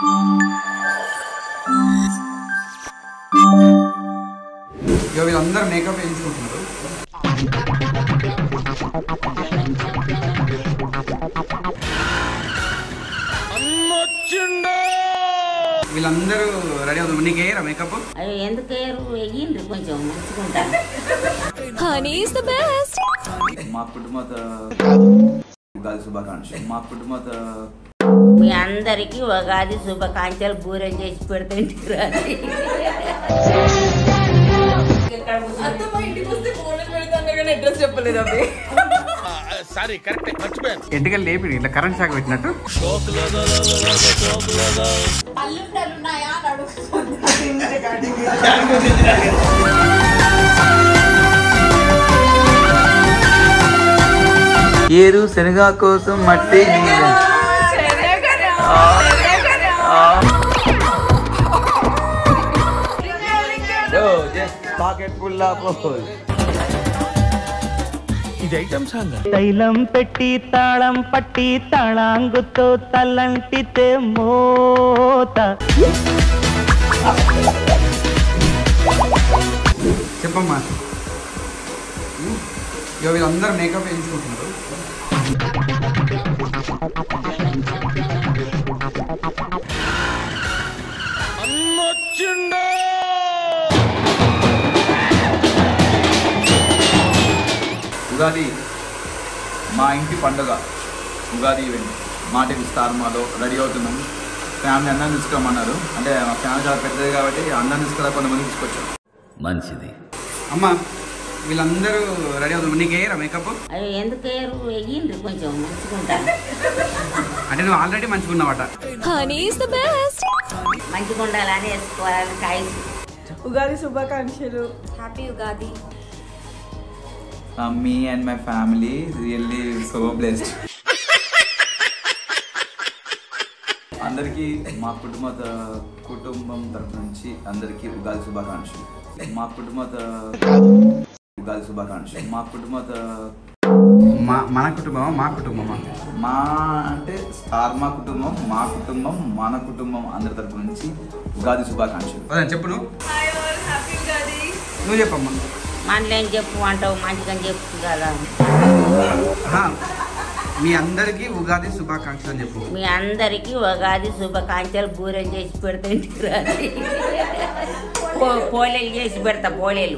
ఇక వీళ్ళందరూ మేకప్ వేయించుకుంటున్నారు వీళ్ళందరూ రెడీ అవుతుంది నీకు వేయరా మేకప్ అవి ఎందుకు వేయరు వెయ్యిండ్రు కొంచెం మంచుకుంటా Honey is the best. మా కుటుంబత ఉగాది శుభాకాంక్షలు మా కుటుంబత మీ అందరికీ ఉగాది శుభాకాంక్షలు బూరెలు చేసి పెడితే ఇంటికి రాని అత్తమ్మ ఇంటికి వస్తే ఫోన్ పెడతాను కానీ అడ్రస్ చెప్పలేదు అవి సారీ కరెక్ట్ మర్చిపోయాను ఎంటికలు లేపి ఇట్లా కరెంట్ షాక్ పెట్టినట్టు ఏరు శనగ కోసం మట్టి నీళ్ళు. ఓ, just pocket full of holes. ఇది ఐటమ్ సాంగ్ తైలం పెట్టి తాళం పట్టి తాళాంగుతో తలంటితే మోత చెప్పమ్మా ఇక వీళ్ళందరూ మేకప్ వేయించుకుంటున్నారు ఉగాది మా ఇంటి పండుగ ఉగాది ఈవెంట్ మాటికి స్టార్ మాలో రెడీ అవుతున్నాం ఫ్యామిలీ అందరిని తీసుకోమన్నారు అంటే మా ఫ్యామిలీ చాలా పెద్దది కాబట్టి అందరిని తీసుకురా కొంతమంది తీసుకొచ్చాం మంచిది అమ్మా వీళ్ళందరూ రెడీ అవుతుంది నీకు వేయరా మేకప్ అవి ఎందుకు వేయరు వెయ్యిండ్రు కొంచెం మంచుకుంటా అంటే నువ్వు ఆల్రెడీ మంచిగున్నావట Honey is the best. మంచిగా ఉండాలని వేసుకోవాలని కాయసు ఉగాది శుభాకాంక్షలు Happy Ugadi. Me and my family really so blessed అందరికీ మా కుటుంబ త- కుటుంబం తరపు నుంచి అందరికీ ఉగాది శుభాకాంక్షలు మా కుటుంబ త- ఉగాది శుభాకాంక్షలు మా కుటుంబ త- మా మన కుటుంబమా మా కుటుంబమా మా అంటే స్టార్ మా కుటుంబం మా కుటుంబం మన కుటుంబం అందరి తరపు నుంచి ఉగాది శుభాకాంక్షలు అదే చెప్పు నువ్వు హ్యాపీ ఉగాది నువ్వు చెప్పమ్మా మనలో ఏం చెప్పు అంటావు మంచిగా చెప్పు కదా ఆహా, మీ అందరికీ ఉగాది శుభాకాంక్షలు అని చెప్పు మీ అందరికీ ఉగాది శుభాకాంక్షలు బూరెలు చేసి పెడితే ఇంటికి రాని పో- పోలేలు చేసి పెడతా పోలేలు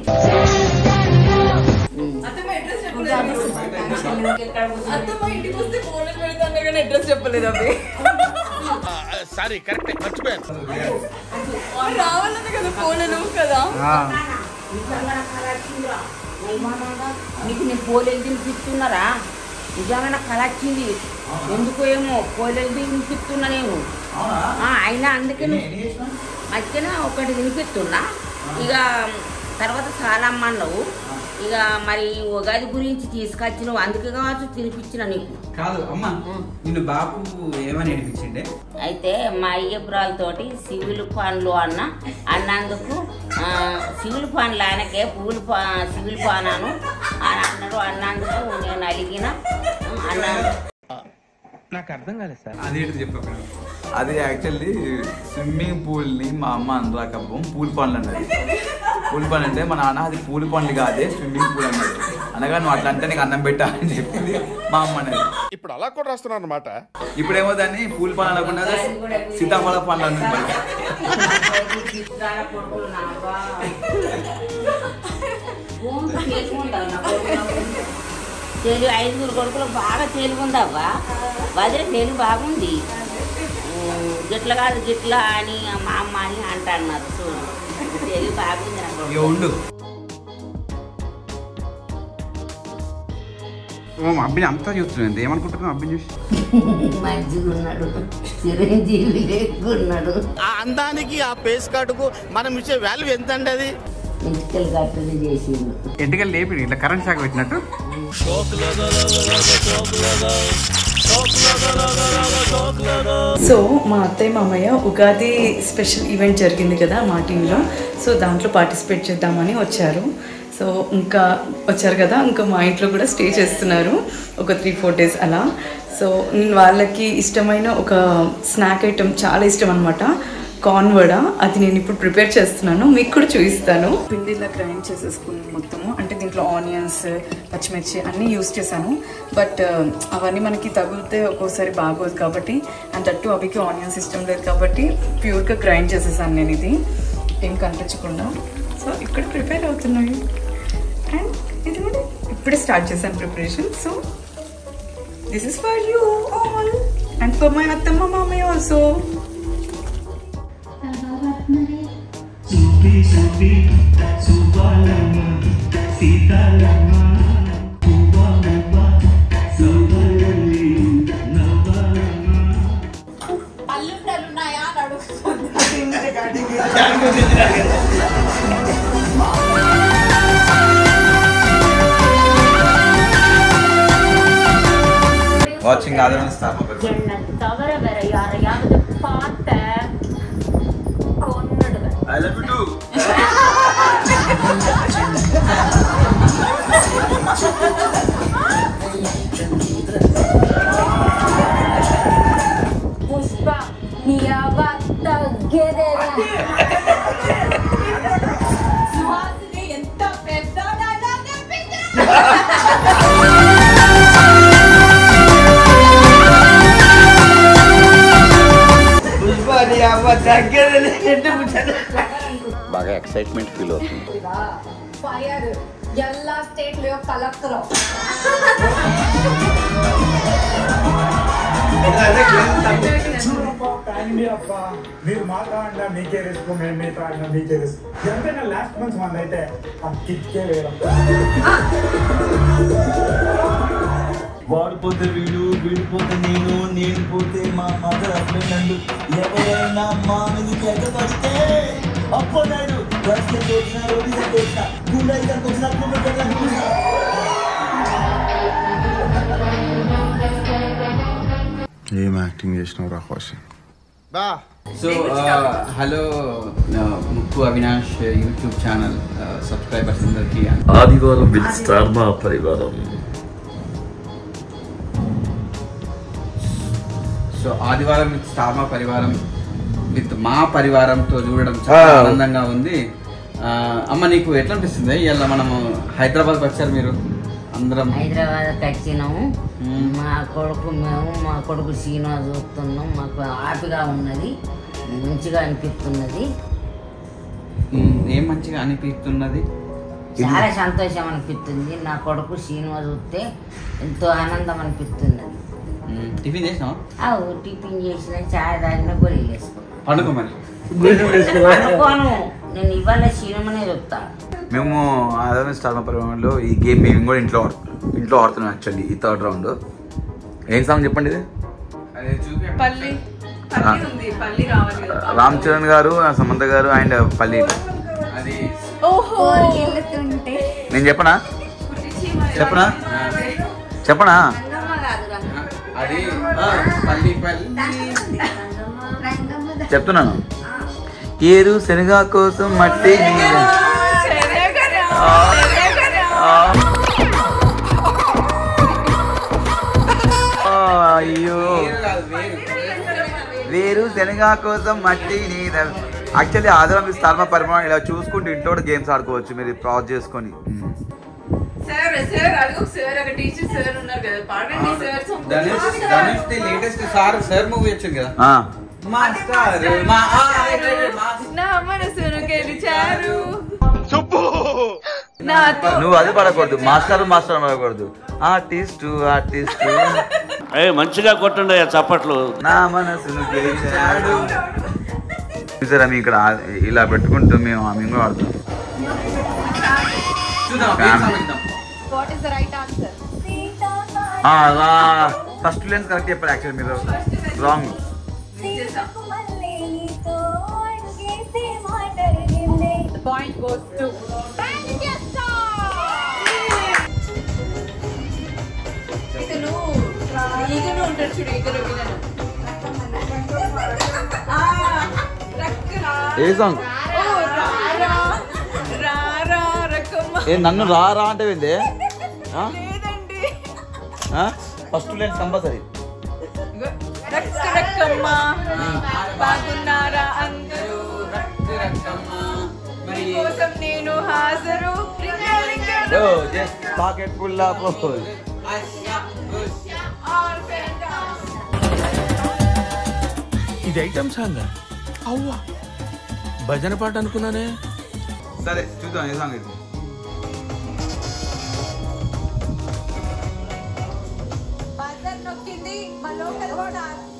అత్తమ్మ అడ్రస్ చెప్పలేదు అత్తమ్మ ఇంటికి వస్తే ఫోన్ పెడతాను కానీ అడ్రస్ చెప్పలేదు అవి సారీ కరెక్ట్ మర్చిపోయాను రావాలన్న కదా ఫోన్ నువ్వు కదా ఆ, నిజంగా కళ వచ్చిందిరా ఏమన్నా నీకు నేను పోలేలు తినిపిస్తున్నారా నిజంగా నాకు కళ వచ్చింది ఎందుకు ఏమో పోలేలు తినిపిస్తున్నానేమో ఆ, అయినా అందుకే మధ్యన ఒకటి తినిపిస్తున్నా ఇక తర్వాత చాలా అమ్మన్నావు ఇక మరి ఉగాది గురించి తీసుకొచ్చినావు అందుకే కావచ్చు తినిపించిన నీకు కాదు అమ్మా నిన్ను బాబు ఏమని నేర్పించిండే అయితే మా అయ్యపురాలతోటి సివిల్ పనులు అన్న అన్నందుకు ఆ, సివిల్ పనులు ఆయనకే పువ్వులు పా సివిల్ పానాను అని అన్నాడు అన్నందుకు నేను అలిగిన అన్నాను నాకు అర్థం కాలేదు సార్ అదేంటి చెప్పు అక్కడ. అది యాక్చువల్లీ స్విమ్మింగ్ పూల్ని మా అమ్మ అనురాకప్పం పూల్ పండ్లు అన్నది పూల్ పండ్లు అంటే మా నాన్న అది పూల్ పండ్లు కాదే స్విమ్మింగ్ పూల్ అన్నది అనగా నువ్వు అట్లా అంటే నీకు అన్నం పెట్టా అని చెప్పింది మా అమ్మ అన్నది ఇప్పుడు అలా కూడా రాస్తున్నాను అనమాట ఇప్పుడేమో దాన్ని పూల్ పండ్లు అనకుండా సీతాఫల పండ్లు అన్నది మరి. చిత్రాల కొడుకులు నా అబ్బా. భూమికి తెలుగు ఉందా నా కొడుకులకు? తెలుగు ఐదుగురు కొడుకులు బాగా తెలుగు ఉందవ్వా వదిలే తెలుగు బాగుంది ఉమ్, గిట్ల కాదు గిట్ల అని మా అమ్మ అని అంటున్నారు చూడు తెలుగు బాగుంది నా ఇక కొడుకు ఉండు ఓ, మా అబ్బిని అంతా చూస్తున్నాను ఏమనుకుంటున్నావు అబ్బిని చూసి మంచిగా ఉన్నాడు చిరంజీవి లేకున్నాడు ఆ అందానికి ఆ పేస్ కార్డుకు మనం ఇచ్చే వాల్యూ ఎంత అండి అది మెడికల్ కట్టలు చేసిండు ఎంటికలు లేపి ఇట్లా కరెంట్ షాక్ పెట్టినట్టు సో మా అత్తయ్య మామయ్య ఉగాది స్పెషల్ ఈవెంట్ జరిగింది కదా మా టీంలో సో దాంట్లో పార్టిసిపేట్ చేద్దామని వచ్చారు సో ఇంకా వచ్చారు కదా ఇంకా మా ఇంట్లో కూడా స్టే చేస్తున్నారు ఒక త్రీ ఫోర్ డేస్ అలా సో వాళ్ళకి ఇష్టమైన ఒక స్నాక్ ఐటెం చాలా ఇష్టం అనమాట కార్న్ వడ అది నేను ఇప్పుడు ప్రిపేర్ చేస్తున్నాను మీకు కూడా చూపిస్తాను పిండి ఇలా గ్రైండ్ చేసేసుకున్నాను మొత్తము అంటే దీంట్లో ఆనియన్స్ పచ్చిమిర్చి అన్నీ యూస్ చేశాను బట్ అవన్నీ మనకి తగిలితే ఒక్కోసారి బాగోదు కాబట్టి అండ్ అట్టు అవికి ఆనియన్స్ ఇష్టం లేదు కాబట్టి ప్యూర్గా గ్రైండ్ చేసేసాను నేను ఇది ఏం కనిపించకుండా సో ఇక్కడ ప్రిపేర్ అవుతున్నాయి అండ్ ఇది కూడా ఇప్పుడే స్టార్ట్ చేశాను preparation so this is for you all and for my అత్తమ్మ మామయ్య ఆల్సో వాచింగ్ ఆదరణ స్టార్ தவிர வேற யாரையாவது பார்த்த கொன்னுடுவேன் ఐ లవ్ యు పుష్ప నీ అవ్వ తగ్గేదేరా సుహాసిని ఎంత పెద్ద డైలాగ్ చెప్పింది బాగా ఎక్సైట్మెంట్ ఫీల్ అవుతుంది ఫైర్ ಎಲ್ಲಾ ಸ್ಟೇಟ್ లో కలెక్టర్ మీరు మాట్లాడినా మీకే రిస్క్ మేము మీతో ఆడినా మీకే రిస్క్ ఎంతైనా లాస్ట్ మంత్ మన అయితే ఆ కిక్కే వేరం వాడు పోతే వీడు వీడు పోతే నేను నేను పోతే మా మదర్ హస్బెండ్ అండు ఎవరైనా మా మీదకి ఎగదొస్తే అప్పనాడు రస్తే తోచిన రోడ్డు తోచిన గుండె ఇద్దరికి వచ్చినప్పుడు ఏం యాక్టింగ్ చేసినావు రా క్వశ్చన్ బా సో హలో ముక్కు అవినాష్ యూట్యూబ్ ఛానల్ సబ్స్క్రైబర్స్ అందరికీ ఆదివారం విత్ స్టార్ మా పరివారం సో ఆదివారం విత్ స్టార్ మా పరివారం విత్ మా పరివారంతో చూడడం చాలా ఆనందంగా ఉంది ఆ, అమ్మ నీకు ఎట్లా అనిపిస్తుంది ఇవాళ మనము హైదరాబాద్కి వచ్చారు మీరు అందరం హైదరాబాద్ వచ్చినాము మా కొడుకు మేము మా కొడుకు సినిమా చూస్తున్నాం మాకు హ్యాపీగా ఉన్నది మంచిగా అనిపిస్తున్నది ఉమ్, ఏం మంచిగా అనిపిస్తున్నది చాలా సంతోషం అనిపిస్తుంది నా కొడుకు సినిమా చూస్తే ఎంతో ఆనందం అనిపిస్తున్నది ఉమ్, టిఫిన్ చేసినావా ఆ టిఫిన్ చేసిన చాయ్ తాగిన గొర్రెలు వేసుకున్నాను పండుగ మరి అనుకోను నేను ఇవాళ సినిమానే చెప్తాను మేము ఆదరణ స్టార్ మా పరివారంలో ఈ గేమ్ మేము కూడా ఇంట్లో ఆడు- ఇంట్లో ఆడుతున్నాం యాక్చువల్లీ ఈ థర్డ్ రౌండ్ ఏం సాంగ్ చెప్పండి ఇది అదే చూపి పల్లి పల్లి ఉంది పల్లి రావాలి కదా రామ్ చరణ్ గారు సమంత గారు అండ్ పల్లి అది ఓహో నేను చెప్పనా చెప్పనా చెప్పనా అది ఆ, పల్లి పల్లి చెప్తున్నాను ఏరు శనగ కోసం మట్టి నీరు. ఆ, ఆ. ఆ, అయ్యో వేరు కాదు వేరు వేరు శనగ కోసం మట్టి నీరు యాక్చువల్లీ ఆదివారం స్థాన పరిమాణం ఇలా చూసుకుంటూ ఇంట్లో కూడా గేమ్స్ ఆడుకోవచ్చు మీరు పాజ్ చేసుకొని సార్ సార్ అడుగు సార్ అక్కడ టీచర్ సార్ ఉన్నారు కదా పాడండి sir Dhanush Dhanush the latest sir sir movie వచ్చింది కదా ఆ, మాస్టర్ మా ఆ, రైట్, రైట్, రైట్, మాస్టర్. నా మనసును గెలిచారు నా నువ్వు అది పడకూడదు మాస్టర్ మాస్టర్ పడకూడదు ఆర్టిస్టు ఆర్టిస్టు మంచిగా కొట్టండి చప్పట్లు నా మనసును గెలిచాడు చూసారా మేము ఇక్కడ ఆ- ఇలా పెట్టుకుంటూ మేము మేము కూడా ఆడుతాం చూద్దాం గేమ్ సంబంధిద్దాం what is the right answer first lens correct చెప్పారు యాక్చువల్లీ మీరు రాంగ్ పాయింట్ గోస్ టు ఇతను ఈగను ఉంటాడు చూడు ఈగను విలను ఏ సాంగ్ రారా రారా రకమ్మ ఏ నన్ను రా రా అంటే ఏంది ఫస్ట్ లైన్ కంపల్సరీ రక్క రక్కమ్మ బాగున్నారా అందరూ మీకోసం నేను హాజరు Ringa Ringa just pocket full of ఇది ఐటమ్ సాంగ్ అవ్వా భజన పాట అనుకున్నానే సరే చూద్దాం ఏ సాంగ్ అయితే బజర్ నొక్కింది మా లోకల్ కూడా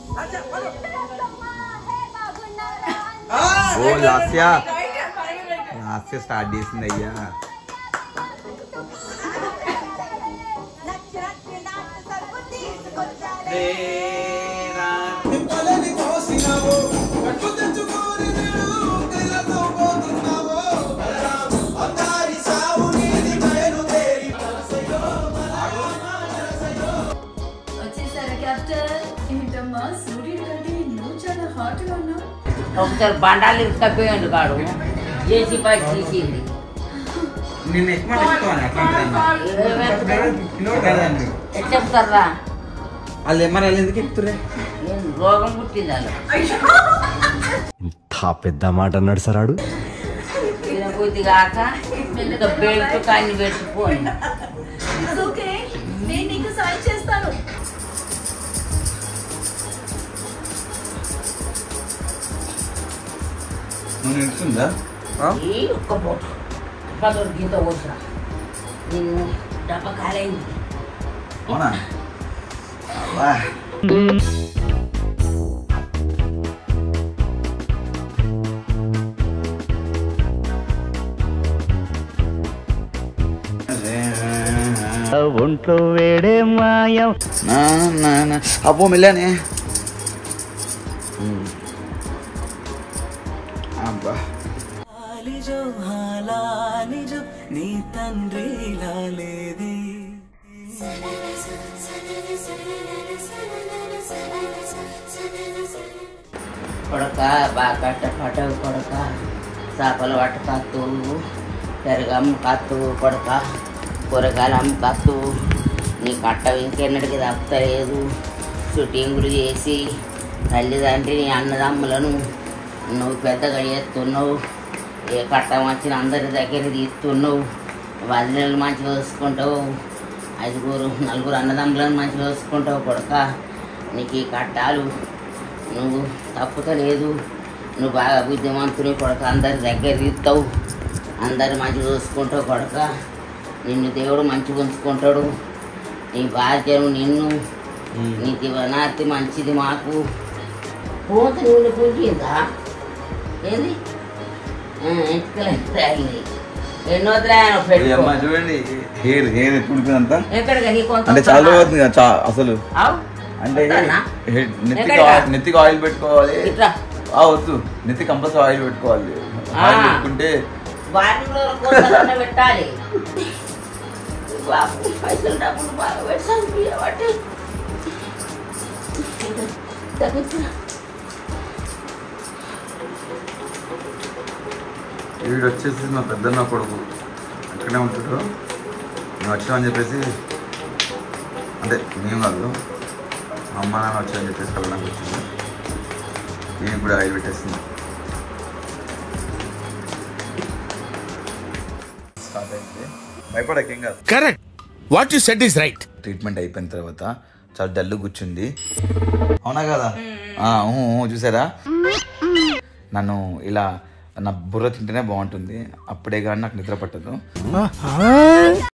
ఓ లాస్య లాస్య స్టార్ట్ చేసింది అయ్యా వచ్చేసారా క్యాప్టెన్ ఏంటమ్మా సూర్యుడు కంటే నువ్వు చాలా హాట్ గా ఉన్నావు ఒకసారి బండాలు ఇసుకపోయాడు కాడు చేసి పై తీసింది నిన్ను ఎక్కువ ఎక్కువ అట్లాంటి ఎట్లా చెప్తారా వాళ్ళు ఎమ్మరాలు ఎందుకు ఎక్కుతురే ఏం రోగం పుట్టింది వాళ్ళు ఇంత పెద్ద మాట అన్నాడు సరాడు తినబుద్ధి కాక ఇంకా బెల్ట్ కాని పెట్టుకోండి ఓకే నేను నీకు సాయం చేస్తాను నువ్వు నిలుస్తుందా ఈ ఒక్క పూట పదొక గీత పోసిన నిన్ను డబ్బ కాలేంది అవునా అబ్బా. ఒంట్లో వేడే మాయం నా, నా, నా. అబ్బో మెల్లానే అబ్బా నీ తండ్రి లేదే కొడక బాగా కట్టపడవు కొడక చేపలు పట్టకత్తు పెరగమ్మ కత్తు కొడక కూరగాయలు అమ్మకత్తు నీ కట్ట ఇంకెన్నటికి తప్పలేదు షూటింగులు చేసి తల్లిదండ్రి నీ అన్నదమ్ములను నువ్వు పెద్దగా చేస్తున్నావు ఏ కట్టం వచ్చిన అందరి దగ్గర తీస్తున్నావు వదినలు మంచిగా చూసుకుంటావు ఐదుగురు నలుగురు అన్నదమ్ములను మంచిగా చూసుకుంటావు కొడక నీకు ఈ కట్టాలు నువ్వు తప్పుతలేదు నువ్వు బాగా బుద్ధిమంతుని కొడక అందరి దగ్గర తీస్తావు అందరు మంచి చూసుకుంటావు కొడక నిన్ను దేవుడు మంచిగా ఉంచుకుంటాడు నీ బాధ్యను నిన్ను నీ దివనార్తి మంచిది మాకు పూత నిన్ను పుట్టిందా ఏంది ఎంచుకలేదు ఎన్నో ఈ అమ్మ పెట్టుకో చూడండి హెయిర్ హెయిర్ ఎప్పుడు ఎక్కడికి నీ కొంత అంటే చాలా అవుతుంది కదా చా- అసలు ఆవు అంటే వద్దానా? హెడ్ నెత్తికి ఎక్కడికా? ఆయిల్- నెత్తికి ఆయిల్ పెట్టుకోవాలి ఇట్లా ఆ వద్దు నెత్తి కంపల్సరీ ఆయిల్ పెట్టుకోవాలి ఆ. ఆయిల్ పెట్టుకుంటే వారంలో కొంత పెట్టాలి బాబు పైసలు డబ్బులు బాగా పెట్టాలి బట్టి తగ్గించిన వీడు వచ్చేసి మా పెద్దన్న కొడుకు అక్కడే ఉంటాడు మేము వచ్చామని చెప్పేసి అంటే మేము కాదు మా అమ్మ నాన్న వచ్చామని చెప్పేసి కలడానికి వచ్చింది నేను ఇప్పుడు ఆయిల్ పెట్టేస్తుంది స్టార్ట్ అయింది భయపడక ఏం కాదు correct what you said is right treatment అయిపోయిన తర్వాత చాలా డల్లు కూర్చుంది అవునా కదా ఆ, ఊ, ఊ, చూసారా నన్ను ఇలా నా బుర్ర తింటేనే బాగుంటుంది అప్పుడే కానీ నాకు నిద్ర పట్టదు